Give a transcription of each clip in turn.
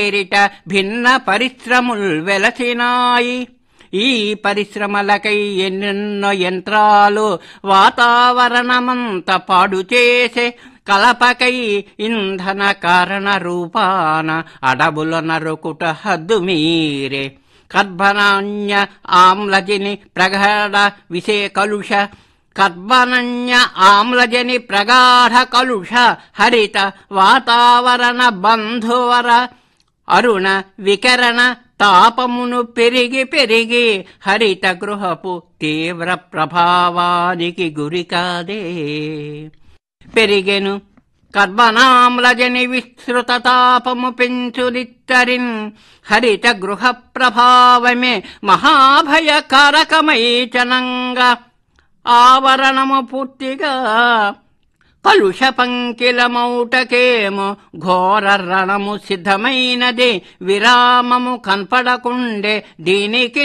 పేరిట భిన్న పరిశ్రముల్ వెలసినాయి ఈ పరిశ్రమలకై ఎన్నెన్నో యంత్రాలు వాతావరణమంత పాడు చేసే కలపకై ఇంధన కారణ రూపాన అడవుల నరుకుట హద్దు మీరే కర్బనాన్య ఆమ్లజని ప్రగాఢ విషే కలుష కర్బనన్య ఆమ్లజని ప్రగాఢ కలుష హరిత వాతావరణ బంధువర అరుణ వికరణ తాపమును పెరిగి పెరిగి హరిత గృహపు తీవ్ర ప్రభావానికి గురి కాదే పెరిగెను కర్బనామ్లజని విస్తృత తాపము పెంచులిత్తరిన్ హరిత గృహ ప్రభావమే మహాభయకారకమై చనంగా ఆవరణము పూర్తిగా కలుష పంకిలమౌటకేమో ఘోర రణము సిద్ధమైనది విరామము కనపడకుండే దీనికి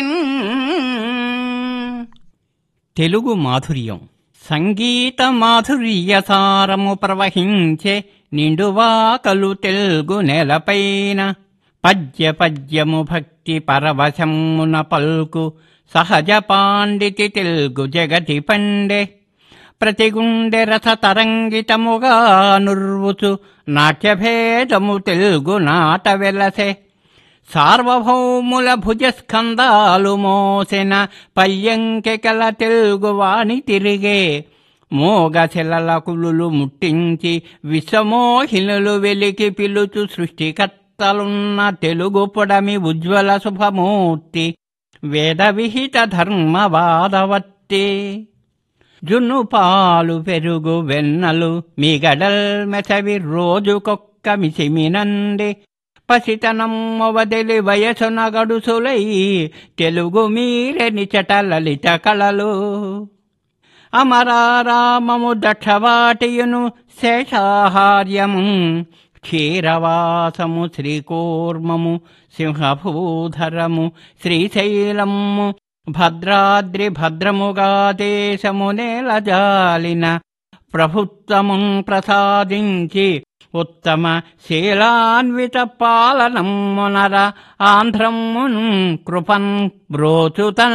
తెలుగు మాధుర్యం సంగీత మాధుర్య సారము ప్రవహించే నిండువాకలు తెలుగు నెలపైన పద్య పద్యము భక్తి పరవశమున పల్కు సహజ పాండితి తెలుగు జగతి పండే ప్రతి గుండె రస తరంగితముగా నుర్వుచు నాట్యభేదము తెలుగు నాట వెలసే సార్వభౌముల భుజస్కందాలు మోసిన పయ్యంకెకల తెలుగు వాణి తిరిగే మోగశిలల కులులు ముట్టించి విశ్వమోహినులు వెలికి పిలుచు సృష్టికర్తలున్న తెలుగు పొడమి ఉజ్వల శుభమూర్తి వేద విహిత ధర్మవాదవత్తి జున్ను పాలు పెరుగు వెన్నలు మిగడల్ మెసవి రోజుకొక్క మిసిమినండి పసితనమ్మ వదిలి వయసున గడుసులై తెలుగు మీరెని చట లలిత కళలు అమరారామము దక్షవాటియును శేషాహార్యము క్షీరవాసము శ్రీకూర్మము సింహభూధరము శ్రీశైలము భద్రాద్రి భద్రముగా దేశము నేలజాలిన ప్రభుత్వమున్ ప్రసాదించి ఉత్తమ శీలాన్విత పాలనమునర ఆంధ్రమును కృపన్ బ్రోచుతన్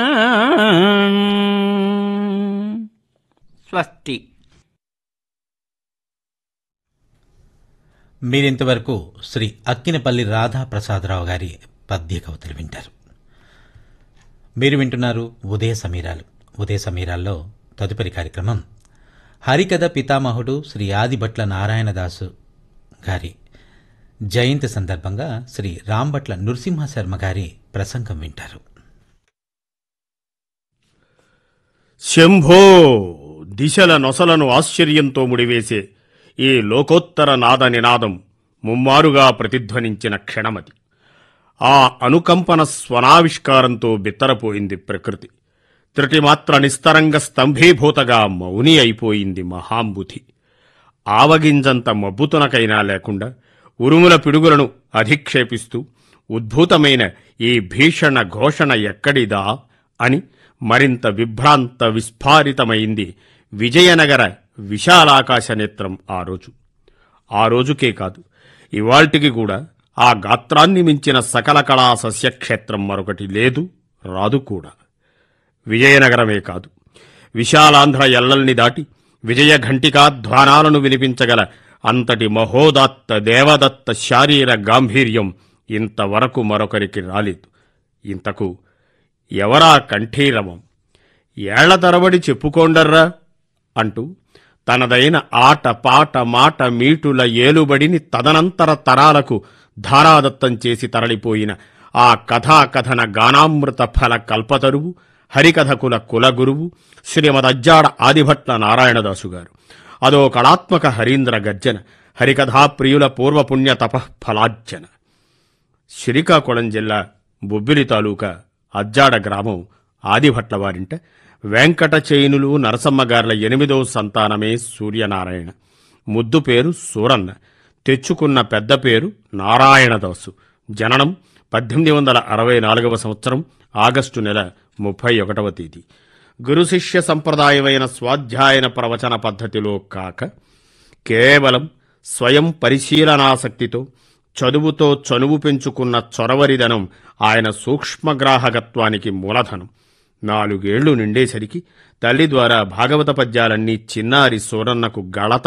స్వస్తి మీరింతవరకు శ్రీ అక్కినపల్లి రాధా ప్రసాదరావు గారి పద్య కవితలు వింటారు మీరు వింటున్నారు ఉదయ సమీరాలు ఉదయ సమీరాల్లో తదుపరి కార్యక్రమం హరికథ పితామహుడు శ్రీ ఆదిభట్ల నారాయణదాసు గారి జయంతి సందర్భంగా శ్రీ రాంభట్ల నృసింహ శర్మ గారి ప్రసంగం వింటారు శంభో దిశల నొసలను ఆశ్చర్యంతో ముడివేసే ఈ లోకోత్తర నాద నినాదం ముమ్మారుగా ప్రతిధ్వనించిన క్షణమది ఆ అనుకంపన స్వనావిష్కారంతో బిత్తరపోయింది ప్రకృతి త్రుటిమాత్ర నిస్తరంగ స్తంభీభూతగా మౌని అయిపోయింది మహాంబుధి ఆవగింజంత మబ్బుతునకైనా లేకుండా ఉరుముల పిడుగులను అధిక్షేపిస్తూ ఉద్భూతమైన ఈ భీషణ ఘోషణ ఎక్కడిదా అని మరింత విభ్రాంత విస్ఫారితమైంది విజయనగర విశాలాకాశ నేత్రం ఆ రోజు ఆ రోజుకే కాదు ఇవాల్టికి కూడా ఆ గాత్రాన్ని మించిన సకల కళా సస్యక్షేత్రం మరొకటి లేదు రాదు కూడా విజయనగరమే కాదు విశాలాంధ్ర ఎల్లల్ని దాటి విజయ ఘంటికాధ్వానాలను వినిపించగల అంతటి మహోదాత్త దేవదత్త శారీర గాంభీర్యం ఇంతవరకు మరొకరికి రాలేదు ఇంతకు ఎవరా కంఠీరవం ఏళ్ల తరబడి చెప్పుకోండర్రా అంటూ తనదైన ఆట పాట మాట మీటుల ఏలుబడిని తదనంతర తరాలకు ధారాదత్తం చేసి తరలిపోయిన ఆ కథాకథన గానామృత ఫల కల్పతరువు హరికథకుల కులగురువు శ్రీమదజ్జాడ ఆదిభట్ల నారాయణదాసు గారు అదో కళాత్మక హరీంద్ర గర్జన హరికథాప్రియుల పూర్వపుణ్య తపఃఫలార్జన శ్రీకాకుళం జిల్లా బొబ్బిలి తాలూకా అజ్జాడ గ్రామం ఆదిభట్ల వారింట వెంకట చైనులు నరసమ్మగార్ల ఎనిమిదవ సంతానమే సూర్యనారాయణ ముద్దు పేరు సూరన్న తెచ్చుకున్న పెద్ద పేరు నారాయణదాసు జననం పద్దెనిమిది వందల అరవై నాలుగవ సంవత్సరం ఆగస్టు నెల ముప్పై ఒకటవ తేదీ గురు శిష్య సంప్రదాయమైన స్వాధ్యాయన ప్రవచన పద్ధతిలో కాక కేవలం స్వయం పరిశీలనాసక్తితో చదువుతో చనువు పెంచుకున్న చొరవరిదనం ఆయన సూక్ష్మగ్రాహకత్వానికి మూలధనం నాలుగేళ్లు నిండేసరికి తల్లి ద్వారా భాగవత పద్యాలన్నీ చిన్నారి సూరన్నకు గళత